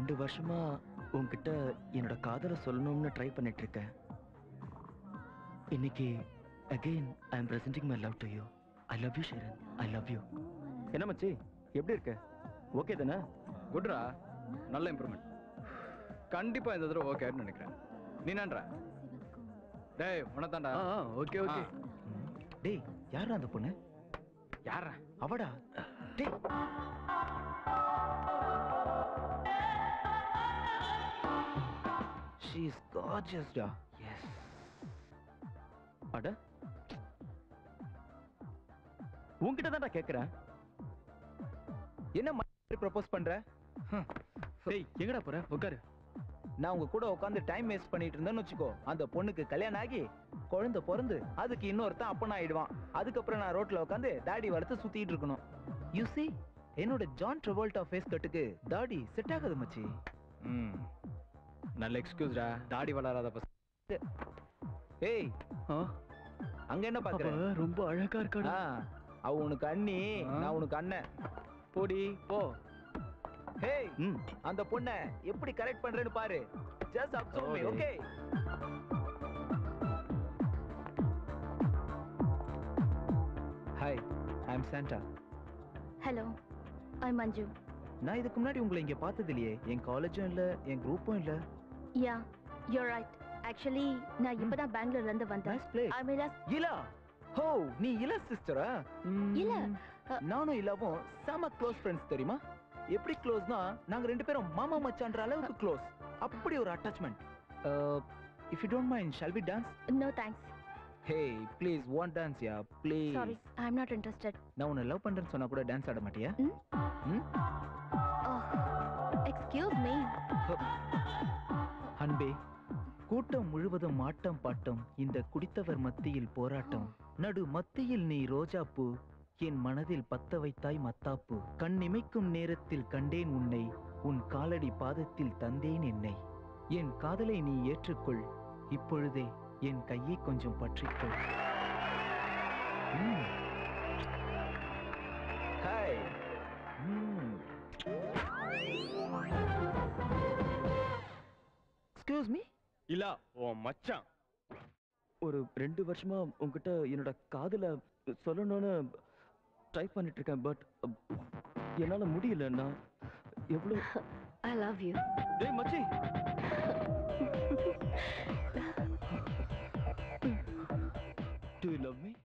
ரெண்டு வருஷமா உன்கிட்ட என்னோட காதலை சொல்லணும்னு ட்ரை பண்ணிட்டு இருக்கேன் இன்னைக்கு again I am presenting my love to you I love you Sharan I love you என்ன மச்சி எப்படி இருக்க ஓகே தானே குட்ரா நல்ல இம்ப்ரூவ்மெண்ட் கண்டிப்பா இந்த தடவை ஓகேன்னு நினைக்கிறேன் நீ நன்றா டேய் உனதாண்டா ஓகே ஓகே டேய் யாரா அந்த பொண்ணு யாரா அவடா டேய் ஷீ இஸ் கார்ஜியஸ் டா எஸ் அட உன்கிட்ட தான்டா கேக்குறேன் என்ன மாதிரி ப்ரப்போஸ் பண்ற டேய் எங்கடா போற உட்காரு நான் உங்க கூட உட்காந்து டைம் வேஸ்ட் பண்ணிட்டு இருந்தேன்னு வச்சுக்கோ அந்த பொண்ணுக்கு கல்யாணம் ஆகி குழந்தை பிறந்து அதுக்கு இன்னொருத்தன் அப்பன் ஆயிடுவான் அதுக்கப்புறம் நான் ரோட்ல உட்காந்து தாடி வளர்த்து சுத்திட்டு இருக்கணும் யூ see என்னோட ஜான் ட்ரவோல்டா ஃபேஸ் கட்டுக்கு தாடி செட் ஆகாது மச்சி ம் நல்ல எக்ஸ்கியூஸ்டா தாடி வளராத பசங்க ஏய் அங்க என்ன பாக்குற ரொம்ப அழகா ஆ, அவ உனக்கு அண்ணி ஆ. நான் உனக்கு அண்ணன் போடி போ ஹேய் ம் அந்த பொண்ண எப்படி கரெக்ட் பண்றேன்னு பாரு just observe me Okay. Okay hi I am Santa hello I Manju நான் இதுக்கு முன்னாடி உங்களை இங்க பார்த்தது இல்லையே என் காலேஜும் இல்ல என் குரூப்பும் இல்ல யா யூர் ரைட் ஆக்சுவலி நான் இப்பதான் பெங்களூர்ல இருந்து வந்தேன் நைஸ் பிளேஸ் ஐ மீன் இலா ஹோ நீ இலா சிஸ்டரா இல்ல, அ- நானும் இலாவும் செம க்ளோஸ் ஃப்ரெண்ட்ஸ் தெரியுமா எப்படி க்ளோஸ்னா நாங்க ரெண்டு பேரும் மாமா மச்சான்ற அளவுக்கு க்ளோஸ் அப்படி ஒரு attachment if you don't mind shall we dance no thanks hey please one dance yeah please sorry I am not interested நான் உன்னை லவ் பண்றேன்னு சொன்னா கூட டான்ஸ் ஆட மாட்டியா எக்ஸ்கியூஸ் மீ அன்பே கூட்டம் முழுவதும் ஆட்டம் பாட்டம் இந்த குடித்தவர் மத்தியில் போராட்டம் நடு மத்தியில் நீ ரோஜாப்பூ என் மனதில் பத்த வைத்தாய் மத்தாப்பு கண் இமைக்கும் நேரத்தில் கண்டேன் உன்னை உன் காலடி பாதத்தில் தந்தேன் என்னை என் காதலை நீ ஏற்றுக்கொள் இப்பொழுதே என் கையை கொஞ்சம் பற்றிக்கொள் ம். ஹாய் எக்ஸ்கியூஸ் மீ இல்ல ஓ மச்சான் ஒரு ரெண்டு வருஷமா உன்கிட்ட என்னோட காதல சொல்லணும்னு ட்ரை பண்ணிட்டு இருக்கேன் பட் என்னால முடியல நான் எவ்வளவு ஐ லவ் யூ டேய் மச்சி டு யூ லவ் மீ